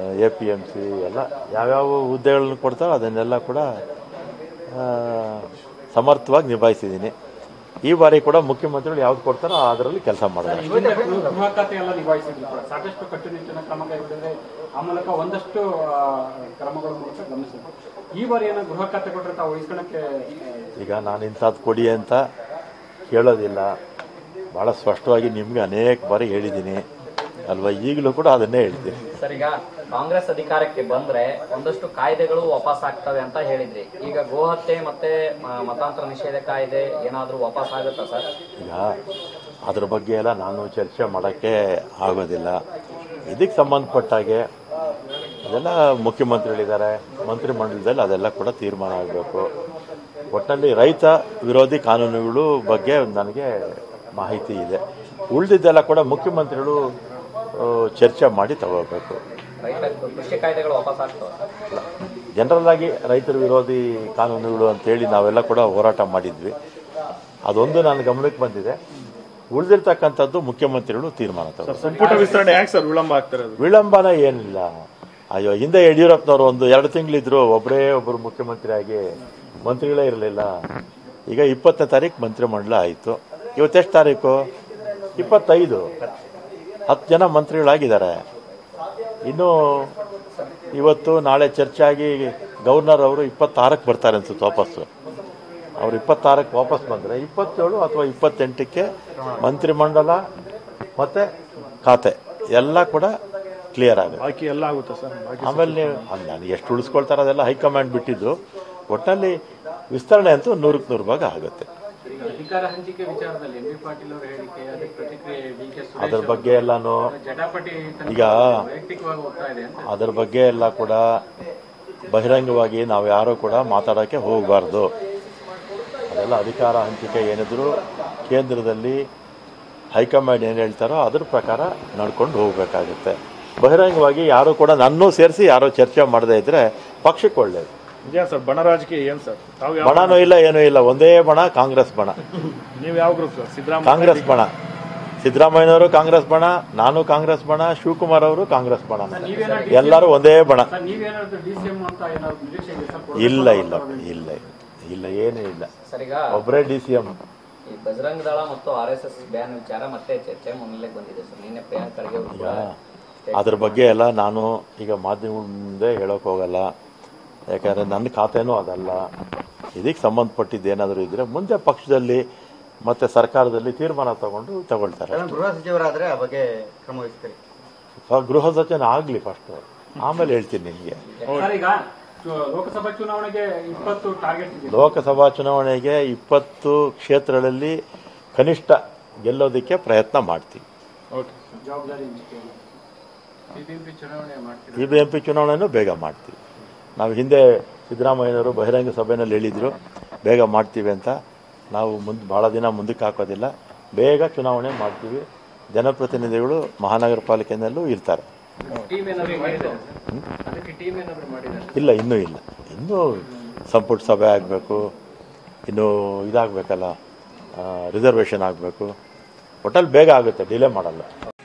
A P M C ಎಲ್ಲ ಯಾವ್ಯಾವ ಹುದ್ದೆಗಳನ್ನು ಕೊಡ್ತಾರೋ ಅದನ್ನೆಲ್ಲ ಕೂಡ ಆ, ಸಮರ್ಥವಾಗಿ ನಿಭಾಯಿಸಿದ್ದೀನಿ ಈ ಬಾರಿ ಕೂಡ ಮುಖ್ಯಮಂತ್ರಿಗಳು ಯಾವ್ದು ಕೊಡ್ತಾರೋ ಅದರಲ್ಲಿ ಕೆಲಸ ಮಾಡಿದ್ದಾರೆ ಹಿಂದೆ ಗೃಹ ಖಾತೆ ಎಲ್ಲ ನಿಭಾಯಿಸಿದ್ರು ಕೂಡ ಸಾಕಷ್ಟು ಕಟ್ಟುನಿಟ್ಟಿನ ಕ್ರಮ ಕೈಗೊಂಡಿದ್ರೆ ಆ ಮೂಲಕ ಒಂದಷ್ಟು ಆ, ಕ್ರಮಗಳ ಮೂಲಕ ಗಮನಿಸಿದ್ರು ಈ ಬಾರಿ ಏನೋ ಗೃಹ ಖಾತೆ ಕೊಟ್ಟರೆ ತಾವು ವಹಿಸ್ಕೊಳಕ್ಕೆ ಈಗ ನಾನು ಇಂಥದ್ದು ಕೊಡಿ ಅಂತ ಕೇಳೋದಿಲ್ಲ ಭಾಳ ಸ್ಪಷ್ಟವಾಗಿ ನಿಮಗೆ ಅನೇಕ ಬಾರಿ ಹೇಳಿದ್ದೀನಿ ಅಲ್ವಾ ಈಗಲೂ ಕೂಡ ಅದನ್ನೇ ಹೇಳ್ತೀನಿ ಸರ್ ಈಗ ಕಾಂಗ್ರೆಸ್ ಅಧಿಕಾರಕ್ಕೆ ಬಂದ್ರೆ ಒಂದಷ್ಟು ಕಾಯ್ದೆಗಳು ವಾಪಸ್ ಆಗ್ತವೆ ಅಂತ ಹೇಳಿದ್ರಿ ಈಗ ಗೋಹತ್ಯೆ ಮತ್ತೆ ಮ- ಮತಾಂತರ ನಿಷೇಧ ಕಾಯ್ದೆ ಏನಾದ್ರೂ ವಾಪಸ್ ಆಗುತ್ತಾ ಸರ್ ಈಗ ಅದ್ರ ಬಗ್ಗೆ ಎಲ್ಲ ನಾನು ಚರ್ಚೆ ಮಾಡೋಕ್ಕೆ ಆಗೋದಿಲ್ಲ ಇದಕ್ಕೆ ಸಂಬಂಧಪಟ್ಟಾಗೆ ಅದೆಲ್ಲ ಮುಖ್ಯಮಂತ್ರಿಗಳಿದ್ದಾರೆ ಮಂತ್ರಿಮಂಡಲದಲ್ಲಿ ಅದೆಲ್ಲ ಕೂಡ ತೀರ್ಮಾನ ಆಗಬೇಕು ಒಟ್ಟಿನಲ್ಲಿ ರೈತ ವಿರೋಧಿ ಕಾನೂನುಗಳು ಬಗ್ಗೆ ನನಗೆ ಮಾಹಿತಿ ಇದೆ ಉಳಿದಿದ್ದೆಲ್ಲ ಕೂಡ ಮುಖ್ಯಮಂತ್ರಿಗಳು ಆ, ಚರ್ಚೆ ಮಾಡಿ ತಗೋಬೇಕು ರೈತ ಕೃಷಿ ಕಾಯ್ದೆಗಳು ವಾಪಸ್ ಆಗ್ತವೆ ಜನರಲ್ ಆಗಿ ರೈತರ ವಿರೋಧಿ ಕಾನೂನುಗಳು ಅಂತೇಳಿ ನಾವೆಲ್ಲ ಕೂಡ ಹೋರಾಟ ಮಾಡಿದ್ವಿ ಅದೊಂದು ನನ್ನ ಗಮನಕ್ಕೆ ಬಂದಿದೆ ಉಳಿದಿರ್ತಕ್ಕಂಥದ್ದು ಮುಖ್ಯಮಂತ್ರಿಗಳು ತೀರ್ಮಾನ ತಗೋ ಸಂಪುಟ ವಿಸ್ತರಣೆ ಯಾಕೆ ಸರ್ ವಿಳಂಬ ಆಗ್ತಿರೋದು ವಿಳಂಬನ ಏನಿಲ್ಲ ಅಯ್ಯೋ ಹಿಂದೆ ಯಡಿಯೂರಪ್ಪನವರು ಒಂದು ಎರಡು ತಿಂಗಳಿದ್ರು ಒಬ್ಬರೇ ಒಬ್ಬರು ಮುಖ್ಯಮಂತ್ರಿ ಆಗಿ ಮಂತ್ರಿಗಳೇ ಇರಲಿಲ್ಲ ಈಗ ಇಪ್ಪತ್ತನೇ ತಾರೀಕು ಮಂತ್ರಿಮಂಡಲ ಆಯಿತು ಇವತ್ತೆಷ್ಟು ತಾರೀಕು ಇಪ್ಪತ್ತೈದು ಹತ್ತು ಜನ ಮಂತ್ರಿಗಳಾಗಿದ್ದಾರೆ ಇನ್ನು ಇವತ್ತು ನಾಳೆ ಚರ್ಚೆ ಆಗಿ ಗವರ್ನರ್ ಅವರು ಇಪ್ಪತ್ತಾರಕ್ಕೆ ಬರ್ತಾರೆ ಅನ್ಸುತ್ತೆ ವಾಪಸ್ಸು ಅವ್ರು ಇಪ್ಪತ್ತಾರಕ್ಕೆ ವಾಪಸ್ ಬಂದರೆ ಇಪ್ಪತ್ತೇಳು ಅಥವಾ ಇಪ್ಪತ್ತೆಂಟಕ್ಕೆ ಮಂತ್ರಿಮಂಡಲ ಮತ್ತು ಖಾತೆ ಎಲ್ಲ ಕೂಡ ಕ್ಲಿಯರ್ ಆಗುತ್ತೆ ಬಾಕಿ ಎಲ್ಲ ಆಗುತ್ತೆ ಸರ್ ಬಾಕಿ ಆಮೇಲೆ ನೀವು ಅಲ್ಲಿ ನಾನು ಎಷ್ಟು ಉಳಿಸ್ಕೊಳ್ತಾರೆ ಅದೆಲ್ಲ ಹೈಕಮಾಂಡ್ ಬಿಟ್ಟಿದ್ದು ಒಟ್ಟಿನಲ್ಲಿ ವಿಸ್ತರಣೆ ಅಂತೂ ನೂರಕ್ಕೆ ನೂರು ಭಾಗ ಆಗುತ್ತೆ ಅಧಿಕಾರ ಹಂಚಿಕೆ ವಿಚಾರದಲ್ಲಿ ಎಂ ಬಿ ಪಾಟೀಲ್ ಅವರ ಹೇಳಿಕೆ ಅದಕ್ಕೆ ಪ್ರತಿಕ್ರಿಯೆ ಡಿ ಕೆ ಅದ್ರ ಬಗ್ಗೆ ಎಲ್ಲಾನು ಜಟಾಪಟಿ ತನಕ ಈಗ ವೈಯಕ್ತಿಕವಾಗಿ ಹೋಗ್ತಾ ಇದೆ ಅಂತ ಅದ್ರ ಬಗ್ಗೆ ಎಲ್ಲ ಕೂಡ ಬಹಿರಂಗವಾಗಿ ನಾವು ಯಾರೂ ಕೂಡ ಮಾತಾಡೋಕ್ಕೆ ಹೋಗಬಾರ್ದು ಅದೆಲ್ಲ ಅಧಿಕಾರ ಹಂಚಿಕೆ ಏನಿದ್ರು ಕೇಂದ್ರದಲ್ಲಿ ಹೈಕಮಾಂಡ್ ಏನು ಹೇಳ್ತಾರೋ ಅದ್ರ ಪ್ರಕಾರ ನಡ್ಕೊಂಡು ಹೋಗಬೇಕಾಗುತ್ತೆ ಬಹಿರಂಗವಾಗಿ ಯಾರು ಕೂಡ ನನ್ನೂ ಸೇರಿಸಿ ಯಾರೋ ಚರ್ಚೆ ಮಾಡದೇ ಇದ್ರೆ ಪಕ್ಷಕ್ಕೆ ಒಳ್ಳೇದು ಇದೇನ್ ಸರ್ ಬಣ ರಾಜಕೀಯ ಏನ್ ಸರ್ ತಾವು ಯಾವ ಬಣನೂ ಇಲ್ಲ ಏನೂ ಇಲ್ಲ ಒಂದೇ ಬಣ ಕಾಂಗ್ರೆಸ್ ಬಣ ನೀವು ಯಾವ ಗ್ರೂಪ್ ಸರ್ ಸಿದ್ದರಾಮಯ್ಯ ಕಾಂಗ್ರೆಸ್ ಬಣ ಸಿದ್ದರಾಮಯ್ಯನವರು ಕಾಂಗ್ರೆಸ್ ಬಣ ನಾನು ಕಾಂಗ್ರೆಸ್ ಬಣ ಶಿವಕುಮಾರ್ ಅವರು ಕಾಂಗ್ರೆಸ್ ಬಣ ಎಲ್ಲರೂ ಒಂದೇ ಬಣ ಸರ್ ನೀವೇನಾದ್ರು ಡಿ ಸಿ ಎಂ ಅಂತ ಏನಾದ್ರು ನಿರೀಕ್ಷೆ ಇದೆ ಸರ್ ಇಲ್ಲ ಇಲ್ಲ ಇಲ್ಲ ಇಲ್ಲ ಏನೂ ಇಲ್ಲ ಸರ್ ಈಗ ಒಬ್ಬರೇ ಡಿ ಸಿ ಎಂ ಈ ಬಜರಂಗ ದಳ ಮತ್ತು ಆರ್ ಎಸ್ ಎಸ್ ಬ್ಯಾನ್ ವಿಚಾರ ಮತ್ತೆ ಚರ್ಚೆ ಮುನ್ನೆಲೆಗೆ ಬಂದಿದೆ ಸರ್ ನಿನ್ನೆ ಪ್ರಿಯಾಂಕ್ ಖರ್ಗೆ ಅವರು ಕೂಡ ಅದ್ರ ಬಗ್ಗೆ ಎಲ್ಲ ನಾನು ಈಗ ಮಾಧ್ಯಮಗಳ ಮುಂದೆ ಹೇಳೋಕೆ ಹೋಗಲ್ಲ ಯಾಕಂದರೆ ನನ್ನ ಖಾತೆನೂ ಅದಲ್ಲ ಇದಕ್ಕೆ ಸಂಬಂಧಪಟ್ಟಿದ್ದು ಏನಾದರೂ ಇದ್ದರೆ ಮುಂದೆ ಪಕ್ಷದಲ್ಲಿ ಮತ್ತು ಸರ್ಕಾರದಲ್ಲಿ ತೀರ್ಮಾನ ತಗೊಂಡು ತಗೊಳ್ತಾರೆ ಗೃಹ ಸಚಿವರಾದ್ರೆ ಆ ಬಗ್ಗೆ ಕ್ರಮ ವಹಿಸ್ತೀರಿ ಫ- ಗೃಹ ಸಚಿವನ ಆಗಲಿ ಫಸ್ಟು ಆಮೇಲೆ ಹೇಳ್ತೀನಿ ನಿಮಗೆ ಸರ್ ಈಗ ಚು- ಲೋಕಸಭಾ ಚುನಾವಣೆಗೆ ಇಪ್ಪತ್ತು ಟಾರ್ಗೆಟ್ ಇದೆ ಲೋಕಸಭಾ ಚುನಾವಣೆಗೆ ಇಪ್ಪತ್ತು ಕ್ಷೇತ್ರಗಳಲ್ಲಿ ಕನಿಷ್ಠ ಗೆಲ್ಲೋದಕ್ಕೆ ಪ್ರಯತ್ನ ಮಾಡ್ತೀವಿ ಓಕೆ ಜವಾಬ್ದಾರಿ ಹಂಚಿಕೆಯಲ್ಲಿ ಬಿಬಿಎಂಪಿ ಚುನಾವಣೆ ಮಾಡ್ತೀವಿ ಬಿ ಬಿ ಎಂ ಪಿ ಚುನಾವಣೆನೂ ಬೇಗ ಮಾಡ್ತೀವಿ ನಾವು ಹಿಂದೆ ಸಿದ್ದರಾಮಯ್ಯನವರು ಬಹಿರಂಗ ಸಭೆಯಲ್ಲಿ ಹೇಳಿದರು ಬೇಗ ಮಾಡ್ತೀವಿ ಅಂತ ನಾವು ಮುಂದೆ ಭಾಳ ದಿನ ಮುಂದಕ್ಕೆ ಹಾಕೋದಿಲ್ಲ ಬೇಗ ಚುನಾವಣೆ ಮಾಡ್ತೀವಿ ಜನಪ್ರತಿನಿಧಿಗಳು ಮಹಾನಗರ ಪಾಲಿಕೆಯಲ್ಲೂ ಇರ್ತಾರೆ ಟೀಮ್ ಏನಾದ್ರು ಮಾಡಿದ್ದಾರೆ ಅದಕ್ಕೆ ಟೀಮ್ ಏನಾದ್ರು ಮಾಡಿದ್ದಾರೆ ಇಲ್ಲ ಇನ್ನೂ ಇಲ್ಲ ಇನ್ನೂ ಸಂಪುಟ ಸಭೆ ಆಗಬೇಕು ಇನ್ನೂ ಇದಾಗಬೇಕಲ್ಲ ರಿಸರ್ವೇಷನ್ ಆಗಬೇಕು ಒಟ್ಟಲ್ಲಿ ಬೇಗ ಆಗುತ್ತೆ ಡಿಲೇ ಮಾಡಲ್ಲ